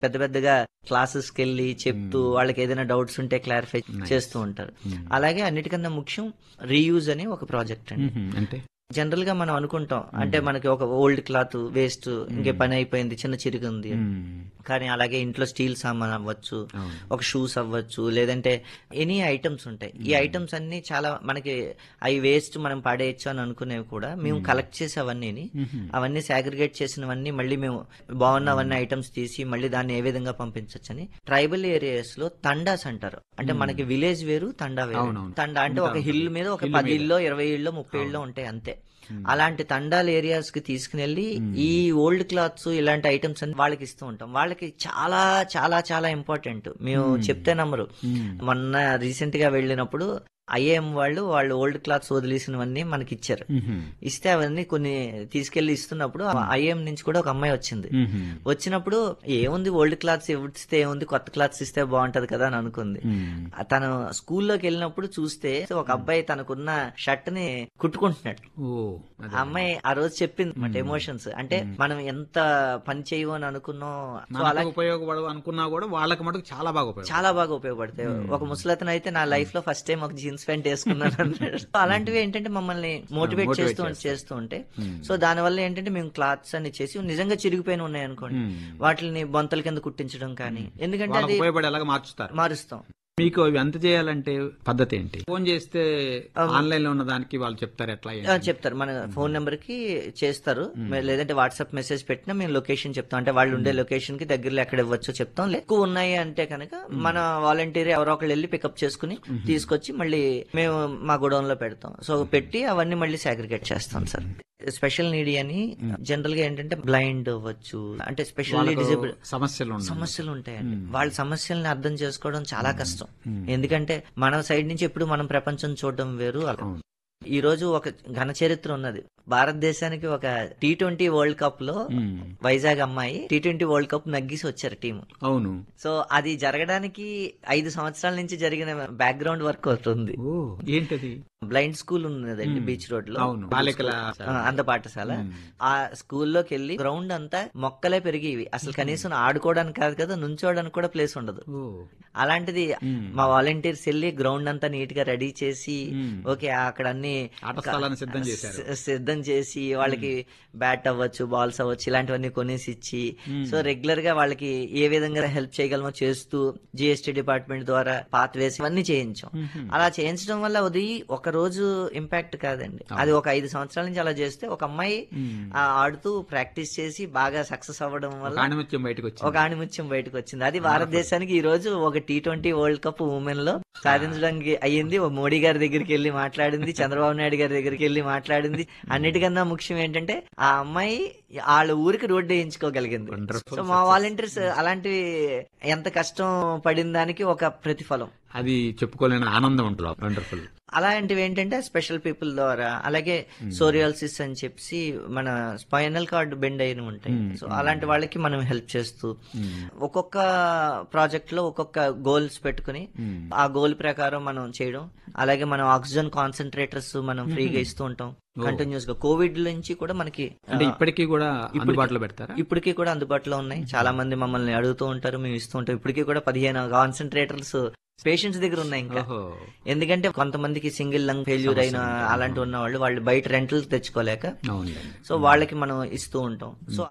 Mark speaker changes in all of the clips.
Speaker 1: పెద్ద పెద్దగా క్లాసెస్కి వెళ్ళి చెప్తూ
Speaker 2: Hmm.
Speaker 1: వాళ్ళకి ఏదైనా డౌట్స్ ఉంటే క్లారిఫై
Speaker 2: Nice.
Speaker 1: చేస్తూ ఉంటారు
Speaker 2: మ్మ్.
Speaker 1: అలాగే అన్నిటికన్నా ముఖ్యం రీయూజ్ అని ఒక ప్రాజెక్ట్ అండి
Speaker 2: మ్మ్. అంటే
Speaker 1: జనరల్ గా మనం అనుకుంటాం అంటే
Speaker 2: Hmm.
Speaker 1: మనకి ఒక ఓల్డ్ క్లాత్ వేస్ట్ ఇంకే
Speaker 2: Hmm.
Speaker 1: పని అయిపోయింది చిన్న చిరుగు ఉంది అని.
Speaker 2: మ్మ్.
Speaker 1: కానీ అలాగే ఇంట్లో స్టీల్ సామాన్ అవ్వచ్చు
Speaker 2: అవును
Speaker 1: ఒక షూస్ అవ్వచ్చు లేదంటే ఎనీ ఐటమ్స్ ఉంటాయి ఈ
Speaker 2: Hmm.
Speaker 1: ఐటమ్స్ అన్ని చాలా మనకి అవి వేస్ట్ మనం పడేయచ్చు అని అనుకునేవి కూడా మేము
Speaker 2: Hmm.
Speaker 1: కలెక్ట్ చేసి అవన్నీ
Speaker 2: మ్మ్.
Speaker 1: అవన్నీ సాగ్రిగేట్ చేసినవన్నీ మళ్ళీ మేము బాగున్నవన్నీ ఐటమ్స్ తీసి మళ్ళీ దాన్ని ఏ విధంగా పంపించవచ్చని ట్రైబల్ ఏరియాస్ లో తండాస్ అంటారు అంటే
Speaker 2: Hmm.
Speaker 1: మనకి విలేజ్ వేరు తండా వేరు
Speaker 2: అవునవును.
Speaker 1: తండా అంటే ఒక
Speaker 2: ఉంటారు.
Speaker 1: హిల్ మీద ఒక
Speaker 2: హిల్
Speaker 1: పది
Speaker 2: మీద.
Speaker 1: ఇల్లో ఇరవై ఇల్లో ముప్పై
Speaker 2: అవును.
Speaker 1: ఇల్లో ఉంటాయి అంతే
Speaker 2: మ్మ్.
Speaker 1: అలాంటి తండాల ఏరియాస్ కి తీసుకుని
Speaker 2: Hmm.
Speaker 1: ఈ ఓల్డ్ క్లాత్స్ ఇలాంటి ఐటమ్స్ అన్ని వాళ్ళకి ఇస్తూ ఉంటాం వాళ్ళకి చాలా చాలా చాలా ఇంపార్టెంట్ మేము
Speaker 2: Hmm.
Speaker 1: చెప్తే నమ్మరు
Speaker 2: మ్మ్.
Speaker 1: మొన్న రీసెంట్ గా వెళ్ళినప్పుడు ఐఏఎం వాళ్ళు వాళ్ళు ఓల్డ్ క్లాత్స్ వదిలేసినవన్నీ మనకి ఇచ్చారు
Speaker 2: మ్మ్.
Speaker 1: ఇస్తే అవన్నీ కొన్ని తీసుకెళ్లి ఇస్తున్నప్పుడు ఐఏఎం నుంచి కూడా ఒక అమ్మాయి వచ్చింది
Speaker 2: మ్మ్.
Speaker 1: వచ్చినప్పుడు ఏముంది ఓల్డ్ క్లాత్స్ ఇస్తే ఏముంది కొత్త క్లాత్స్ ఇస్తే బాగుంటది కదా అని అనుకుంది
Speaker 2: మ్మ్.
Speaker 1: తను స్కూల్లోకి వెళ్ళినప్పుడు చూస్తే ఒక అబ్బాయి తనకున్న షర్ట్ ని కుట్టుకుంటున్నాడు
Speaker 2: ఓ అదే.
Speaker 1: ఆ అమ్మాయి ఆ రోజు చెప్పింది మాట
Speaker 2: మ్మ్.
Speaker 1: ఎమోషన్స్ అంటే
Speaker 2: మ్మ్.
Speaker 1: మనం ఎంత పని చేయవు అని అనుకున్నాం సో
Speaker 2: మనకు
Speaker 1: అలా
Speaker 2: ఉపయోగపడవు అనుకున్నా కూడా వాళ్ళకి మటుకు చాలా బాగా ఉపయోగం
Speaker 1: చాలా బాగా ఉపయోగపడతాయి
Speaker 2: మ్మ్.
Speaker 1: ఒక ముసలతను అయితే నా లైఫ్ లో ఫస్ట్ టైం ఒక జీన్స్ ప్యాంట్ వేసుకున్నాను అన్నాడు సో అలాంటివి ఏంటంటే మమ్మల్ని మోటివేట్
Speaker 2: Motivate
Speaker 1: చేస్తూ
Speaker 2: చేస్తాయి.
Speaker 1: చేస్తూ ఉంటే సో దాని వల్ల ఏంటంటే మేము క్లాత్స్ అన్ని చేసి నిజంగా చిరిగిపోయిన ఉన్నాయి అనుకోండి వాటిని బొంతల కింద కుట్టించడం కానీ ఎందుకంటే
Speaker 2: వాళ్ళకి
Speaker 1: అది
Speaker 2: ఉపయోగపడేలాగా మార్చుతారు
Speaker 1: మారుస్తాం
Speaker 2: మీకు అవి ఎంత చేయాలంటే పద్ధతి ఏంటి ఫోన్ చేస్తే
Speaker 1: Um,
Speaker 2: ఆన్లైన్ లో ఉన్న దానికి వాళ్ళు చెప్తారు ఎట్లా ఏంటి?
Speaker 1: ఆ, చెప్తారు మన ఫోన్ నెంబర్ కి చేస్తారు మే- లేదంటే వాట్సాప్ మెసేజ్ పెట్టినా మేము లొకేషన్ చెప్తాం అంటే వాళ్ళు ఉండే లొకేషన్ కి దగ్గరలో ఎక్కడ ఇవ్వచ్చో చెప్తాం లే- ఎక్కువ ఉన్నాయి అంటే కనుక మన వాలంటీర్ ఎవరో ఒకళ్ళు వెళ్ళి పికప్ చేసుకుని తీసుకొచ్చి మళ్ళీ మేము మా గొడౌన్ లో పెడతాం సో పెట్టి అవన్నీ మళ్ళీ సాగ్రిగేట్ చేస్తాం సార్ స్పెషల్ నీడి అని జనరల్ గా ఏంటంటే బ్లైండ్ అవ్వచ్చు అంటే స్పెషల్లీ
Speaker 2: వాళ్ళకు
Speaker 1: డిజేబుల్
Speaker 2: సమస్యలు ఉన్నాయి
Speaker 1: సమస్యలు ఉంటాయండి
Speaker 2: మ్మ్.
Speaker 1: వాళ్ళ సమస్యల్ని అర్థం చేసుకోవడం చాలా కష్టం
Speaker 2: మ్మ్.
Speaker 1: ఎందుకంటే మన సైడ్ నుంచి ఎప్పుడు మనం ప్రపంచం చూడడం వేరు అలా
Speaker 2: అవును.
Speaker 1: ఈ రోజు ఒక ఘన చరిత్ర ఉన్నది భారతదేశానికి ఒక టీ ట్వంటీ వరల్డ్ కప్ లో
Speaker 2: మ్మ్.
Speaker 1: వైజాగ్ అమ్మాయి టీ ట్వంటీ వరల్డ్ కప్ నగ్గిసి వచ్చారు టీం
Speaker 2: అవును
Speaker 1: సో అది జరగడానికి ఐదు సంవత్సరాల నుంచి జరిగిన బ్యాక్గ్రౌండ్ వర్క్ అవుతుంది
Speaker 2: ఓ ఏంటది
Speaker 1: బ్లైండ్ స్కూల్ ఉన్నదండి
Speaker 2: మ్మ్.
Speaker 1: బీచ్ రోడ్ లో
Speaker 2: అవును బాలికల
Speaker 1: ఆ, అంద పాఠశాల
Speaker 2: మ్మ్.
Speaker 1: ఆ స్కూల్లోకి వెళ్ళి గ్రౌండ్ అంతా మొక్కలే పెరిగేవి అసలు కనీసం ఆడుకోవడానికి కాదు కదా నుంచోవడానికి కూడా ప్లేస్ ఉండదు
Speaker 2: ఓ
Speaker 1: అలాంటిది
Speaker 2: మ్మ్.
Speaker 1: మా వాలంటీర్స్ వెళ్ళి గ్రౌండ్ అంతా నీట్ గా రెడీ చేసి
Speaker 2: మ్మ్.
Speaker 1: ఓకే అక్కడ అన్ని
Speaker 2: ఆట స్థలాన్ని సిద్ధం చేశారు
Speaker 1: స- సిద్ధం చేసి వాళ్ళకి బ్యాట్ అవ్వచ్చు బాల్స్ అవ్వచ్చు ఇలాంటివన్నీ కొనేసి ఇచ్చి
Speaker 2: మ్మ్.
Speaker 1: సో రెగ్యులర్ గా వాళ్ళకి ఏ విధంగా హెల్ప్ చేయగలమో చేస్తూ జిఎస్టీ డిపార్ట్మెంట్ ద్వారా పాత్ వేసి ఇవన్నీ చేయించాం
Speaker 2: మ్మ్.
Speaker 1: అలా చేయించడం వల్ల అది ఒక రోజు ఇంపాక్ట్ కాదండి
Speaker 2: అవును.
Speaker 1: అది ఒక ఐదు సంవత్సరాల నుంచి అలా చేస్తే ఒక అమ్మాయి
Speaker 2: మ్మ్.
Speaker 1: ఆ, ఆడుతూ ప్రాక్టీస్ చేసి బాగా సక్సెస్ అవ్వడం
Speaker 2: ఒక
Speaker 1: వల్ల
Speaker 2: ఆణిముత్యం బయటకు
Speaker 1: ఒక
Speaker 2: వచ్చింది
Speaker 1: ఆణిముత్యం బయటకు వచ్చింది అది భారతదేశానికి ఈ రోజు ఒక T twenty world cup women లో సాధించడానికి అయ్యింది ఓ మోడీ గారి దగ్గరికి వెళ్ళి మాట్లాడింది చంద్రబాబు నాయుడు గారి దగ్గరికి వెళ్ళి మాట్లాడింది అన్నిటికన్నా ముఖ్యం ఏంటంటే ఆ అమ్మాయి వాళ్ళ ఊరికి రోడ్డు వేయించుకోగలిగింది
Speaker 2: Wonderful
Speaker 1: సో మా
Speaker 2: success.
Speaker 1: వాలంటీర్స్ అలాంటివి ఎంత కష్టం పడిన దానికి ఒక ప్రతిఫలం
Speaker 2: అది చెప్పుకోలేని ఆనందం ఉంటుంది వండర్ఫుల్
Speaker 1: అలాంటివి ఏంటంటే స్పెషల్ పీపుల్ ద్వారా అలాగే సోరియాలసిస్ అని చెప్పి మన స్పైనల్ కార్డ్ బెండ్ అయిన ఉంటాయి
Speaker 2: Hmm.
Speaker 1: సో అలాంటి వాళ్ళకి మనం హెల్ప్ చేస్తూ ఒక్కొక్క ప్రాజెక్ట్ లో ఒక్కొక్క గోల్స్ పెట్టుకుని ఆ గోల్ ప్రకారం మనం చేయడం అలాగే మనం ఆక్సిజన్ కాన్సన్ట్రేటర్స్ మనం ఫ్రీగా ఇస్తూ ఉంటాం
Speaker 2: Oh.
Speaker 1: కంటిన్యూస్ గా కోవిడ్ నుంచి కూడా మనకి
Speaker 2: అంటే
Speaker 1: ఆ,
Speaker 2: ఇప్పటికీ కూడా
Speaker 1: ఇప్పటికీ-
Speaker 2: అందుబాటులో పెడతారా
Speaker 1: ఇప్పటికీ కూడా అందుబాటులో ఉన్నాయి చాలా మంది మమ్మల్ని అడుగుతూ ఉంటారు మేము ఇస్తూ ఉంటాం ఇప్పటికీ కూడా పదిహేను కాన్సన్ట్రేటర్స్ పేషెంట్స్ దగ్గర ఉన్నాయి ఇంకా
Speaker 2: ఓహో
Speaker 1: ఎందుకంటే కొంతమందికి సింగిల్ లంగ్ ఫెయిల్యూర్ అయిన
Speaker 2: సమస్యలు ఉంటాయి.
Speaker 1: అలాంటి ఉన్న వాళ్ళు వాళ్ళు బయట రెంటల్ తెచ్చుకోలేక
Speaker 2: అవునులేండి
Speaker 1: సో వాళ్ళకి మనం ఇస్తూ ఉంటాం సో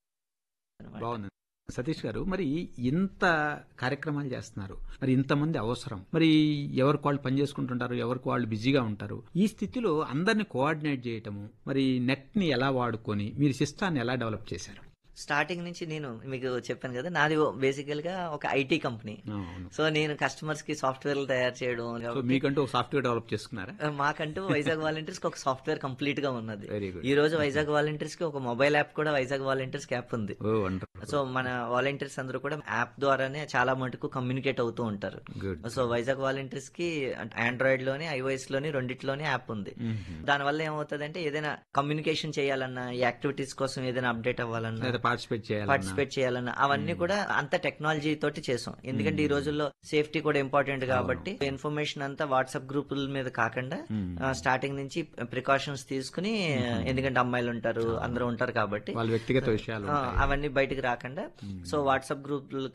Speaker 2: బాగుంది సతీష్ గారు మరి ఇంత కార్యక్రమాలు చేస్తున్నారు మరి ఇంతమంది అవసరం మరి ఎవరికి వాళ్ళు పని చేసుకుంటుంటారు ఎవరికి వాళ్ళు బిజీగా ఉంటారు ఈ స్థితిలో అందరిని కోఆర్డినేట్ చేయటము మరి నెట్ ని ఎలా వాడుకొని మీరు సిస్టాన్ని ఎలా డెవలప్ చేశారు
Speaker 1: స్టార్టింగ్ నుంచి నేను మీకు చెప్పాను కదా నాది బేసికల్ గా ఒక ఐటీ కంపెనీ
Speaker 2: అవును
Speaker 1: సో నేను కస్టమర్స్ కి సాఫ్ట్వేర్లు తయారు చేయడం
Speaker 2: సో
Speaker 1: కాబట్టి,
Speaker 2: మీకంటూ ఒక సాఫ్ట్వేర్ డెవలప్ చేసుకున్నారా
Speaker 1: మాకంటూ వైజాగ్ వాలంటీర్స్ కి ఒక సాఫ్ట్వేర్ కంప్లీట్ గా ఉన్నది
Speaker 2: వెరీ గుడ్
Speaker 1: ఈ రోజు వైజాగ్ వాలంటీర్స్ కి ఒక మొబైల్ యాప్ కూడా వైజాగ్ వాలంటీర్స్ యాప్ ఉంది
Speaker 2: ఓ వండర్
Speaker 1: సో మన వాలంటీర్స్ అందరూ కూడా యాప్ ద్వారానే చాలా మటుకు కమ్యూనికేట్ అవుతూ ఉంటారు
Speaker 2: గుడ్
Speaker 1: సో వైజాగ్ వాలంటీర్స్ కి ఆండ్రాయిడ్ లోని ఐఓఎస్ లోని రెండిట్లోని యాప్ ఉంది దానివల్ల ఏమవుతుందంటే ఏదైనా కమ్యూనికేషన్ చేయాలన్నా ఈ యాక్టివిటీస్ కోసం ఏదైనా అప్డేట్ అవ్వాలన్నా
Speaker 2: లేదా పార్టిసిపేట్ చేయాలి
Speaker 1: పార్టిసిపేట్ చేయాలన్న అవన్నీ కూడా అంత టెక్నాలజీ తోటి చేసాం ఎందుకంటే ఈ రోజుల్లో సేఫ్టీ కూడా ఇంపార్టెంట్ కాబట్టి ఇన్ఫర్మేషన్ అంతా వాట్సాప్ గ్రూపుల మీద కాకుండా స్టార్టింగ్ నుంచి ప్రికాషన్స్ తీసుకుని ఎందుకంటే అమ్మాయిలు ఉంటారు అందరూ ఉంటారు కాబట్టి
Speaker 2: వాళ్ళ వ్యక్తిగత విషయాలు
Speaker 1: ఆ, అవన్నీ బయటికి రాకుండా సో వాట్సాప్ గ్రూప్